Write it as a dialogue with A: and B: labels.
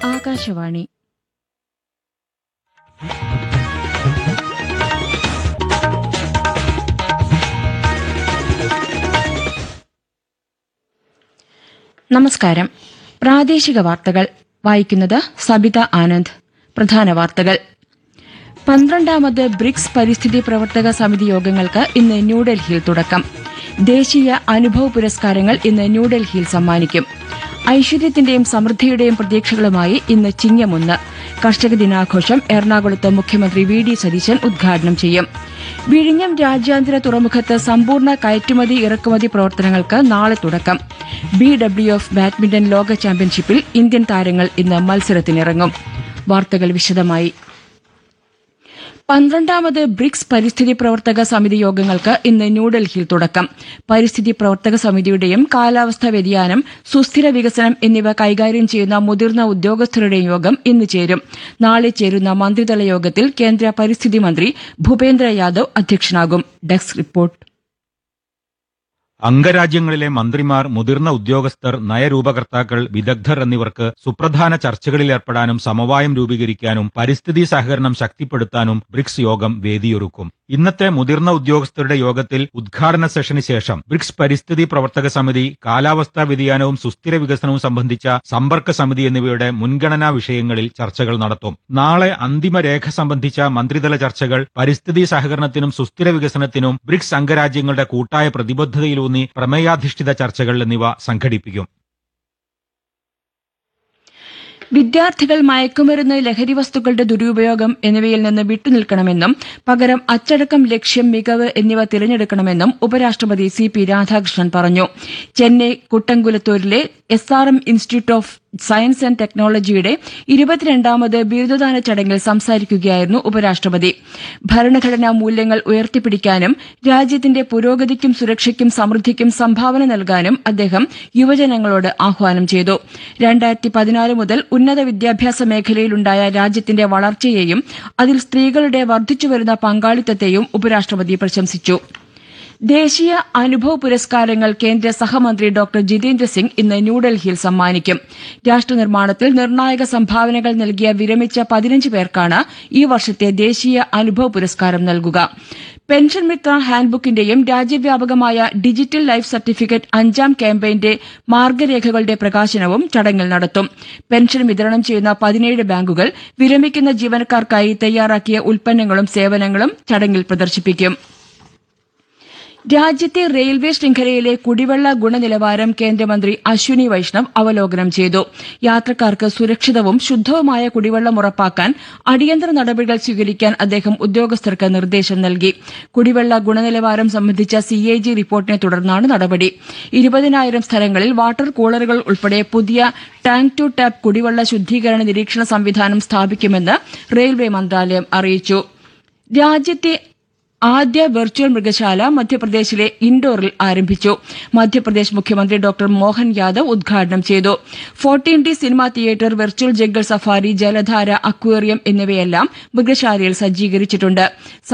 A: ആകാശവാണി നമസ്കാരം പ്രാദേശിക വാർത്തകൾ വായിക്കുന്നത് സബിത ആനന്ദ് പ്രധാന വാർത്തകൾ പന്ത്രണ്ടാമത് ബ്രിക്സ് പരിസ്ഥിതി പ്രവർത്തക സമിതി യോഗങ്ങൾക്ക് ഇന്ന് ന്യൂഡൽഹിയിൽ തുടക്കം ദേശീയ അനുഭവ പുരസ്കാരങ്ങൾ ഇന്ന് ന്യൂഡൽഹിയിൽ സമ്മാനിക്കും ഐശ്വര്യത്തിന്റെയും സമൃദ്ധിയുടെയും പ്രതീക്ഷകളുമായി ഇന്ന് ചിങ്ങമൊന്ന് കർഷക ദിനാഘോഷം എറണാകുളത്ത് മുഖ്യമന്ത്രി വി ഡി സതീശൻ ഉദ്ഘാടനം ചെയ്യും വിഴിഞ്ഞം രാജ്യാന്തര തുറമുഖത്ത് സമ്പൂർണ്ണ കയറ്റുമതി ഇറക്കുമതി പ്രവർത്തനങ്ങൾക്ക് നാളെ തുടക്കം ബി ഡബ്ല്യു എഫ് ബാഡ്മിന്റൺ ലോക ചാമ്പ്യൻഷിപ്പിൽ ഇന്ത്യൻ താരങ്ങൾ ഇന്ന് മത്സരത്തിനിറങ്ങും വാർത്തകൾ വിശദമായി പന്ത്രണ്ടാമത് ബ്രിക്സ് പരിസ്ഥിതി പ്രവർത്തക സമിതി യോഗങ്ങൾക്ക് ഇന്ന് ന്യൂഡൽഹിയിൽ തുടക്കം പരിസ്ഥിതി പ്രവർത്തക സമിതിയുടെയും കാലാവസ്ഥാ വ്യതിയാനം സുസ്ഥിര വികസനം എന്നിവ കൈകാര്യം ചെയ്യുന്ന മുതിർന്ന ഉദ്യോഗസ്ഥരുടെയും യോഗം ഇന്ന് ചേരും നാളെ ചേരുന്ന മന്ത്രിതല യോഗത്തിൽ കേന്ദ്ര പരിസ്ഥിതി മന്ത്രി ഭൂപേന്ദ്ര യാദവ് അധ്യക്ഷനാകും ഡെസ്ക് റിപ്പോർട്ട്
B: അംഗരാജ്യങ്ങളിലെ മന്ത്രിമാർ മുതിർന്ന ഉദ്യോഗസ്ഥർ നയരൂപകർത്താക്കൾ വിദഗ്ധർ എന്നിവർക്ക് സുപ്രധാന ചർച്ചകളിൽ ഏർപ്പെടാനും സമവായം രൂപീകരിക്കാനും പരിസ്ഥിതി സഹകരണം ശക്തിപ്പെടുത്താനും ബ്രിക്സ് യോഗം വേദിയൊരുക്കും ഇന്നത്തെ മുതിർന്ന ഉദ്യോഗസ്ഥരുടെ യോഗത്തിൽ ഉദ്ഘാടന സെഷന് ശേഷം ബ്രിക്സ് പരിസ്ഥിതി പ്രവർത്തക സമിതി കാലാവസ്ഥാ വ്യതിയാനവും സുസ്ഥിര വികസനവും സംബന്ധിച്ച സമ്പർക്ക സമിതി എന്നിവയുടെ മുൻഗണനാ വിഷയങ്ങളിൽ ചർച്ചകൾ നടത്തും നാളെ അന്തിമ രേഖ സംബന്ധിച്ച മന്ത്രിതല ചർച്ചകൾ പരിസ്ഥിതി സഹകരണത്തിനും സുസ്ഥിര വികസനത്തിനും ബ്രിക്സ് അംഗരാജ്യങ്ങളുടെ കൂട്ടായ പ്രതിബദ്ധതയിലൂന്നി പ്രമേയാധിഷ്ഠിത ചർച്ചകൾ എന്നിവ സംഘടിപ്പിക്കും
A: വിദ്യാർത്ഥികൾ മയക്കുമരുന്ന് ലഹരി വസ്തുക്കളുടെ ദുരുപയോഗം എന്നിവയിൽ നിന്ന് വിട്ടുനിൽക്കണമെന്നും പകരം അച്ചടക്കം ലക്ഷ്യം മികവ് എന്നിവ തിരഞ്ഞെടുക്കണമെന്നും ഉപരാഷ്ട്രപതി സി പി രാധാകൃഷ്ണൻ പറഞ്ഞു ചെന്നൈ കുട്ടങ്കുലത്തൂരിലെ S R M institute of science and ടെക്നോളജിയുടെ ഇരുപത്തിരണ്ടാമത് ബിരുദദാന ചടങ്ങിൽ സംസാരിക്കുകയായിരുന്നു ഉപരാഷ്ട്രപതി ഭരണഘടനാ മൂല്യങ്ങൾ ഉയർത്തിപ്പിടിക്കാനും രാജ്യത്തിന്റെ പുരോഗതിക്കും സുരക്ഷയ്ക്കും സമൃദ്ധിക്കും സംഭാവന നൽകാനും അദ്ദേഹം യുവജനങ്ങളോട് ആഹ്വാനം ചെയ്തു രണ്ടായിരത്തി പതിനാല് മുതൽ ഉന്നത വിദ്യാഭ്യാസ മേഖലയിലുണ്ടായ രാജ്യത്തിന്റെ വളർച്ചയെയും അതിൽ സ്ത്രീകളുടെ വർദ്ധിച്ചുവരുന്ന പങ്കാളിത്തത്തെയും ഉപരാഷ്ട്രപതി പ്രശംസിച്ചു ദേശീയ അനുഭവ പുരസ്കാരങ്ങൾ കേന്ദ്ര സഹമന്ത്രി ഡോക്ടർ ജിതേന്ദ്ര സിംഗ് ഇന്ന് ന്യൂഡൽഹിയിൽ സമ്മാനിക്കും രാഷ്ട്രനിർമ്മാണത്തിൽ നിർണായക സംഭാവനകൾ നൽകിയ വിരമിച്ച പതിനഞ്ച് പേർക്കാണ് ഈ വർഷത്തെ ദേശീയ അനുഭവ പുരസ്കാരം നൽകുക പെൻഷൻ മിത്ര ഹാൻഡ്ബുക്കിന്റെയും രാജ്യവ്യാപകമായ ഡിജിറ്റൽ ലൈഫ് സർട്ടിഫിക്കറ്റ് അഞ്ചാം ക്യാമ്പയിന്റെ മാർഗരേഖകളുടെ പ്രകാശനവും ചടങ്ങിൽ നടത്തും പെൻഷൻ വിതരണം ചെയ്യുന്ന പതിനേഴ് ബാങ്കുകൾ വിരമിക്കുന്ന ജീവനക്കാർക്കായി തയ്യാറാക്കിയ ഉൽപ്പന്നങ്ങളും സേവനങ്ങളും ചടങ്ങിൽ പ്രദർശിപ്പിക്കും രാജ്യത്തെ റെയിൽവേ ശൃംഖലയിലെ കുടിവെള്ള ഗുണനിലവാരം കേന്ദ്രമന്ത്രി അശ്വിനി വൈഷ്ണവ് അവലോകനം ചെയ്തു യാത്രക്കാർക്ക് സുരക്ഷിതവും ശുദ്ധവുമായ കുടിവെള്ളം ഉറപ്പാക്കാൻ അടിയന്തര നടപടികൾ സ്വീകരിക്കാൻ അദ്ദേഹം ഉദ്യോഗസ്ഥർക്ക് നിർദ്ദേശം നൽകി കുടിവെള്ള ഗുണനിലവാരം സംബന്ധിച്ച സി എ ജി റിപ്പോർട്ടിനെ തുടർന്നാണ് നടപടി ഇരുപതിനായിരം സ്ഥലങ്ങളിൽ വാട്ടർ കൂളറുകൾ ഉൾപ്പെടെ പുതിയ ടാങ്ക് ടു ടാപ്പ് കുടിവെള്ള ശുദ്ധീകരണ നിരീക്ഷണ സംവിധാനം സ്ഥാപിക്കുമെന്ന് റെയിൽവേ മന്ത്രാലയം അറിയിച്ചു രാജ്യത്തെ ആദ്യ വെർച്വൽ മൃഗശാല മധ്യപ്രദേശിലെ ഇൻഡോറിൽ ആരംഭിച്ചു മധ്യപ്രദേശ് മുഖ്യമന്ത്രി ഡോക്ടർ മോഹൻ യാദവ് ഉദ്ഘാടനം ചെയ്തു fourteen D cinema theatre virtual jungle safari ജലധാര അക്വേറിയം എന്നിവയെല്ലാം മൃഗശാലയിൽ സജ്ജീകരിച്ചിട്ടുണ്ട്